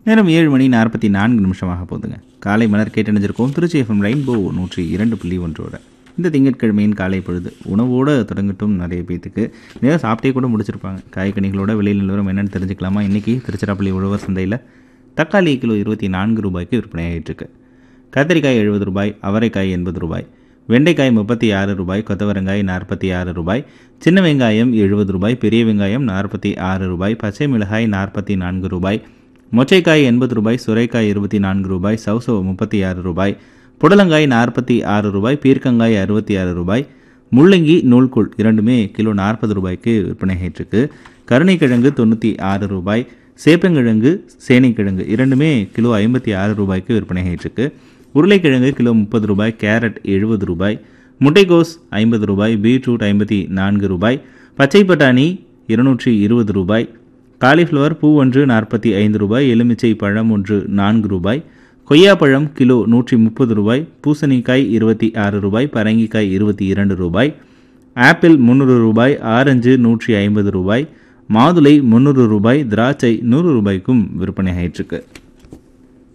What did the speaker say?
நேரம் ஏழு மணி நாற்பத்தி நான்கு நிமிஷமாக போகுதுங்க காலை மலர் கேட்டணிஞ்சிருக்கோம் திருச்சி எஃப்எம் ரெயின்போ நூற்றி இரண்டு புள்ளி ஒன்றோட இந்த திங்கட்கிழமையின் காலை பொழுது உணவோடு தொடங்கட்டும் நிறைய பேத்துக்கு நேரம் சாப்பிட்டே கூட முடிச்சிருப்பாங்க காய்கனிகளோட வெளியில் நிலவரம் என்னென்னு தெரிஞ்சுக்கலாமா இன்றைக்கி திருச்சிராப்பள்ளி உழவர் சந்தையில் தக்காளி கிலோ இருபத்தி நான்கு ரூபாய்க்கு விற்பனையாகிட்டு இருக்கு கத்திரிக்காய் எழுபது ரூபாய் அவரைக்காய் எண்பது ரூபாய் வெண்டைக்காய் முப்பத்தி ஆறு ரூபாய் கொத்தவரங்காய் நாற்பத்தி ஆறு ரூபாய் சின்ன வெங்காயம் எழுபது ரூபாய் பெரிய வெங்காயம் நாற்பத்தி ஆறு ரூபாய் பச்சை மிளகாய் நாற்பத்தி நான்கு ரூபாய் மொச்சைக்காய் எண்பது ரூபாய் சுரைக்காய் இருபத்தி நான்கு ரூபாய் சவுசோ முப்பத்தி ஆறு ரூபாய் புடலங்காய் நாற்பத்தி ஆறு ரூபாய் பீர்க்கங்காய் அறுபத்தி ஆறு ரூபாய் முள்ளங்கி நூல்கூழ் இரண்டுமே கிலோ நாற்பது ரூபாய்க்கு விற்பனையாயிட்டிருக்கு கருணைக்கிழங்கு தொண்ணூற்றி ஆறு ரூபாய் சேப்பங்கிழங்கு சேனைக்கிழங்கு இரண்டுமே கிலோ ஐம்பத்தி ஆறு ரூபாய்க்கு விற்பனையாயிட்டிருக்கு உருளைக்கிழங்கு கிலோ முப்பது ரூபாய் கேரட் எழுபது ரூபாய் முட்டைகோஸ் ஐம்பது ரூபாய் பீட்ரூட் ஐம்பத்தி நான்கு ரூபாய் பச்சை பட்டாணி இருநூற்றி இருபது ரூபாய் காலிஃப்ளவர் பூ ஒன்று நாற்பத்தி ஐந்து ரூபாய் எலுமிச்சை பழம் ஒன்று நான்கு ரூபாய் கொய்யாப்பழம் கிலோ நூற்றி முப்பது ரூபாய் பூசணிக்காய் இருபத்தி ஆறு ரூபாய் பரங்கிக்காய் இருபத்தி இரண்டு ரூபாய் ஆப்பிள் முந்நூறு ரூபாய் ஆரஞ்சு நூற்றி ஐம்பது ரூபாய் மாதுளை முந்நூறு ரூபாய் திராட்சை நூறு ரூபாய்க்கும் விற்பனை ஆயிட்டிருக்கு